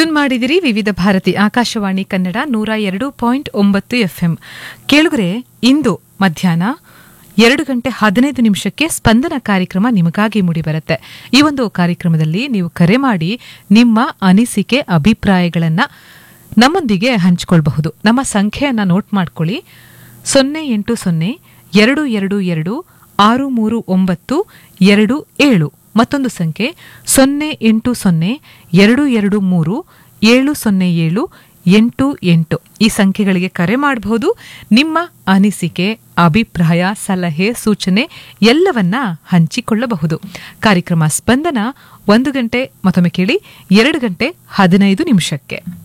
tune ಮಾಡಿದಿರಿ ವಿವಿಧ ಭಾರತಿ ಆಕಾಶವಾಣಿ ಕನ್ನಡ ನೂರ ಎರಡು ಪಾಯಿಂಟ್ ಒಂಬತ್ತು ಎಫ್ಎಂ ಕೇಳುಗರೆ ಇಂದು ಮಧ್ಯಾಹ್ನ ಎರಡು ಗಂಟೆ ಹದಿನೈದು ನಿಮಿಷಕ್ಕೆ ಸ್ಪಂದನ ಕಾರ್ಯಕ್ರಮ ನಿಮಗಾಗಿ ಮೂಡಿಬರುತ್ತೆ ಈ ಒಂದು ಕಾರ್ಯಕ್ರಮದಲ್ಲಿ ನೀವು ಕರೆ ಮಾಡಿ ನಿಮ್ಮ ಅನಿಸಿಕೆ ಅಭಿಪ್ರಾಯಗಳನ್ನ ನಮ್ಮೊಂದಿಗೆ ಹಂಚಿಕೊಳ್ಬಹುದು ನಮ್ಮ ಸಂಖ್ಯೆಯನ್ನ ನೋಟ್ ಮಾಡ್ಕೊಳ್ಳಿ ಸೊನ್ನೆ ಎಂಟು ಸೊನ್ನೆ ಎರಡು ಎರಡು ಎರಡು ಆರು ಮೂರು ಒಂಬತ್ತು ಎರಡು ಏಳು ಮತ್ತೊಂದು ಸಂಖ್ಯೆ ಸೊನ್ನೆ ಎಂಟು ಸೊನ್ನೆ ಎರಡು ಎರಡು ಮೂರು ಏಳು ಸೊನ್ನೆ ಏಳು ಎಂಟು ಎಂಟು ಈ ಸಂಖ್ಯೆಗಳಿಗೆ ಕರೆ ಮಾಡಬಹುದು ನಿಮ್ಮ ಅನಿಸಿಕೆ ಅಭಿಪ್ರಾಯ ಸಲಹೆ ಸೂಚನೆ ಎಲ್ಲವನ್ನ ಹಂಚಿಕೊಳ್ಳಬಹುದು ಕಾರ್ಯಕ್ರಮ ಸ್ಪಂದನ ಒಂದು ಗಂಟೆ ಮತ್ತೊಮ್ಮೆ ಕೇಳಿ ಎರಡು ಗಂಟೆ ಹದಿನೈದು ನಿಮಿಷಕ್ಕೆ